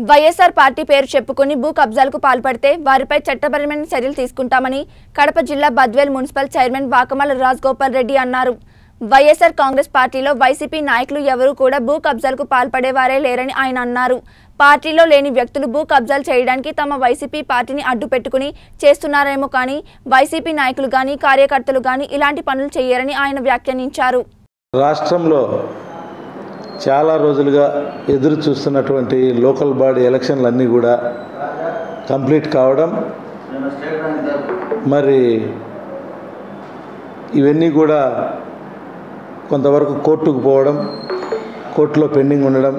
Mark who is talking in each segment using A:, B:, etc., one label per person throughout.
A: YSR party పేరు చెప్పుకుని భూ కబ్జాలకు పాల్పడితే వారిపై చట్టపరమైన చర్యలు తీసుకుంటామని కడప జిల్లా బద్వేల్ మున్సిపల్ చైర్మన్ వాకమల రాజగోపాల్ రెడ్డి అన్నారు వైఎస్ఆర్ కాంగ్రెస్ పార్టీలో వైసీపీ నాయకులు ఎవరూ కూడా భూ కబ్జాలకు పాల్పడేవారే లేరని ఆయన అన్నారు పార్టీలో లేని వ్యక్తులు భూ కబ్జాలు చేయడానికి తమ వైసీపీ పార్టీని అడ్డు పెట్టుకుని చేస్తున్నారేమో కానీ వైసీపీ నాయకులు కానీ కార్యకర్తలు కానీ ఇలాంటి పనులు చేయరని ఆయన వ్యాఖ్యానించారు
B: రాష్ట్రంలో చాలా రోజులుగా ఎదురు చూస్తున్నటువంటి లోకల్ బాడీ ఎలక్షన్లన్నీ కూడా కంప్లీట్ కావడం మరి ఇవన్నీ కూడా కొంతవరకు కోర్టుకు పోవడం కోర్టులో పెండింగ్ ఉండడం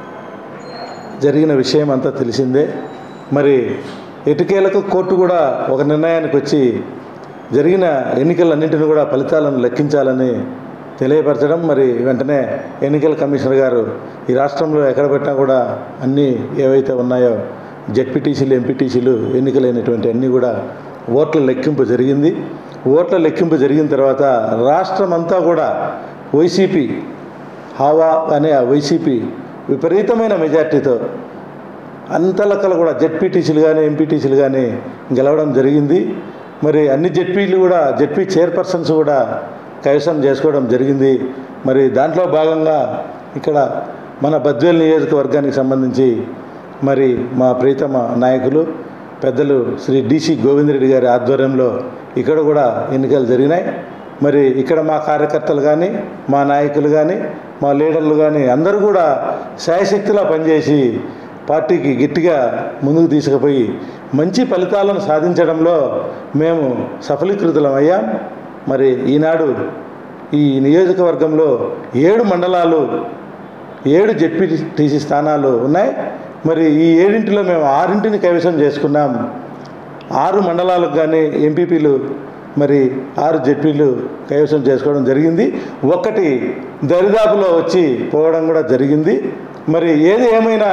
B: జరిగిన విషయం అంతా తెలిసిందే మరి ఎటుకేలకు కోర్టు కూడా ఒక నిర్ణయానికి వచ్చి జరిగిన ఎన్నికలన్నింటినీ కూడా ఫలితాలను లెక్కించాలని తెలియపరచడం మరి వెంటనే ఎన్నికల కమిషనర్ గారు ఈ రాష్ట్రంలో ఎక్కడ పెట్టినా కూడా అన్నీ ఏవైతే ఉన్నాయో జెడ్పీటీసీలు ఎంపీటీసీలు ఎన్నికలైనటువంటి అన్నీ కూడా ఓట్ల లెక్కింపు జరిగింది ఓట్ల లెక్కింపు జరిగిన తర్వాత రాష్ట్రం అంతా కూడా వైసీపీ హావా అనే ఆ వైసీపీ విపరీతమైన మెజార్టీతో అంతలకలు కూడా జెడ్పీటీసీలు కానీ ఎంపీటీసీలు కానీ గెలవడం జరిగింది మరి అన్ని జెడ్పీలు కూడా జెడ్పీ చైర్పర్సన్స్ కూడా కైవసం చేసుకోవడం జరిగింది మరి దాంట్లో భాగంగా ఇక్కడ మన బద్వేల్ నియోజకవర్గానికి సంబంధించి మరి మా ప్రీతమ నాయకులు పెద్దలు శ్రీ డిసి గోవిందరెడ్డి గారి ఆధ్వర్యంలో ఇక్కడ కూడా ఎన్నికలు జరిగినాయి మరి ఇక్కడ మా కార్యకర్తలు కానీ మా నాయకులు కానీ మా లీడర్లు కానీ అందరూ కూడా శాయశక్తిలా పనిచేసి పార్టీకి గట్టిగా ముందుకు తీసుకుపోయి మంచి ఫలితాలను సాధించడంలో మేము సఫలీకృతులమయ్యాం మరి ఈనాడు ఈ నియోజకవర్గంలో ఏడు మండలాలు ఏడు జెడ్పీటీసీ స్థానాలు ఉన్నాయి మరి ఈ ఏడింటిలో మేము ఆరింటిని కైవసం చేసుకున్నాం ఆరు మండలాలకు కానీ ఎంపీపీలు మరి ఆరు జెడ్పీలు కైవసం చేసుకోవడం జరిగింది ఒక్కటి దరిదాపులో వచ్చి పోవడం కూడా జరిగింది మరి ఏది ఏమైనా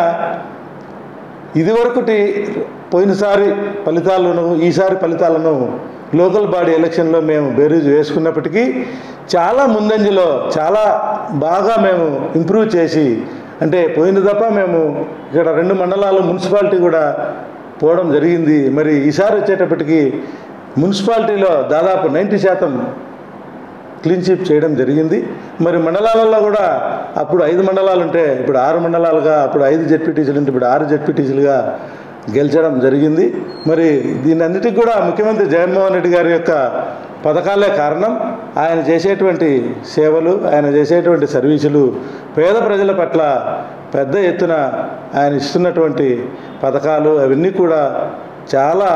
B: ఇదివరకటి పోయినసారి ఫలితాలను ఈసారి ఫలితాలను లోకల్ బాడీ ఎలక్షన్లో మేము బేరీజు వేసుకున్నప్పటికీ చాలా ముందంజలో చాలా బాగా మేము ఇంప్రూవ్ చేసి అంటే పోయిన తప్ప మేము ఇక్కడ రెండు మండలాలు మున్సిపాలిటీ కూడా పోవడం జరిగింది మరి ఈసారి వచ్చేటప్పటికి మున్సిపాలిటీలో దాదాపు నైంటీ శాతం క్లీన్ చీప్ చేయడం జరిగింది మరి మండలాలలో కూడా అప్పుడు ఐదు మండలాలు ఉంటే ఇప్పుడు ఆరు మండలాలుగా అప్పుడు ఐదు జెడ్పీటీసీలు ఉంటే ఇప్పుడు ఆరు జెడ్పీటీసీలుగా గెలిచడం జరిగింది మరి దీని అన్నిటికీ కూడా ముఖ్యమంత్రి జగన్మోహన్ రెడ్డి గారి యొక్క పథకాలే కారణం ఆయన చేసేటువంటి సేవలు ఆయన చేసేటువంటి సర్వీసులు పేద ప్రజల పట్ల పెద్ద ఎత్తున ఆయన ఇస్తున్నటువంటి పథకాలు అవన్నీ కూడా చాలా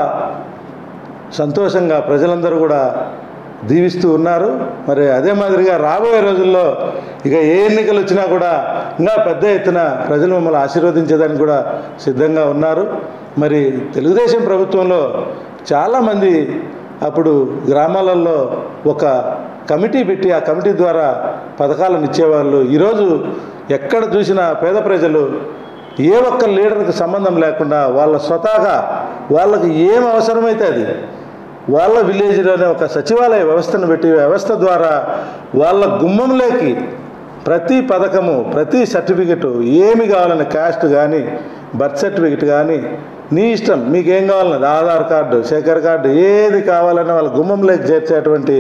B: సంతోషంగా ప్రజలందరూ కూడా దీవిస్తూ ఉన్నారు మరి అదే మాదిరిగా రాబోయే రోజుల్లో ఇక ఏ ఎన్నికలు వచ్చినా కూడా ఇంకా పెద్ద ఎత్తున ప్రజలు మమ్మల్ని ఆశీర్వదించేదానికి కూడా సిద్ధంగా ఉన్నారు మరి తెలుగుదేశం ప్రభుత్వంలో చాలామంది అప్పుడు గ్రామాలలో ఒక కమిటీ పెట్టి ఆ కమిటీ ద్వారా పథకాలను ఇచ్చేవాళ్ళు ఈరోజు ఎక్కడ చూసినా పేద ప్రజలు ఏ ఒక్క లీడర్కి సంబంధం లేకుండా వాళ్ళ స్వతహాగా వాళ్ళకి ఏం అవసరమైతే అది వాళ్ళ విలేజ్లోనే ఒక సచివాలయ వ్యవస్థను పెట్టి వ్యవస్థ ద్వారా వాళ్ళ గుమ్మంలోకి ప్రతి పథకము ప్రతి సర్టిఫికెట్ ఏమి కావాలని క్యాస్ట్ కానీ బర్త్ సర్టిఫికెట్ కానీ నీ ఇష్టం మీకు ఏం కావాలన్నది ఆధార్ కార్డు శేఖర్ కార్డు ఏది కావాలన్నా వాళ్ళ గుమ్మంలోకి చేర్చేటువంటి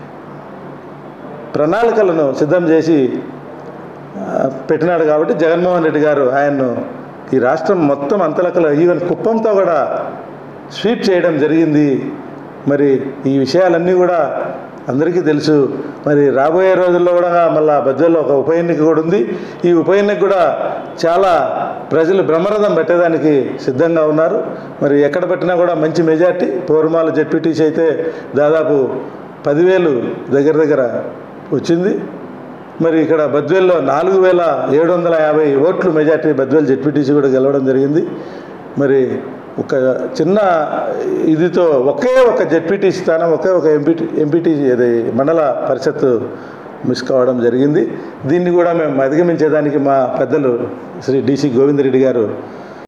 B: ప్రణాళికలను సిద్ధం చేసి ఆ, పెట్టినాడు కాబట్టి జగన్మోహన్ రెడ్డి గారు ఆయన్ను ఈ రాష్ట్రం మొత్తం అంతలకల ఈవెన్ కుప్పంతో కూడా స్వీప్ చేయడం జరిగింది మరి ఈ విషయాలన్నీ కూడా అందరికీ తెలుసు మరి రాబోయే రోజుల్లో కూడా మళ్ళా బజ్జల్లో ఒక ఉప ఎన్నిక కూడా ఉంది ఈ ఉప ఎన్నిక కూడా చాలా ప్రజలు బ్రహ్మరథం పెట్టేదానికి సిద్ధంగా ఉన్నారు మరి ఎక్కడ పెట్టినా కూడా మంచి మెజార్టీ పౌర్మాల జెడ్పీటీసీ అయితే దాదాపు పదివేలు దగ్గర దగ్గర వచ్చింది మరి ఇక్కడ బద్వేల్లో నాలుగు వేల ఏడు వందల యాభై ఓట్లు మెజార్టీ బద్వేల్ జెడ్పీటీసీ కూడా గెలవడం జరిగింది మరి ఒక చిన్న ఇదితో ఒకే ఒక జెడ్పీటీసీ స్థానం ఒకే ఒక ఎంపీటీ ఎంపీటీసీ అది మండల పరిషత్ మిస్ కావడం జరిగింది దీన్ని కూడా మేము అధిగమించేదానికి మా పెద్దలు శ్రీ డిసి గోవిందరెడ్డి గారు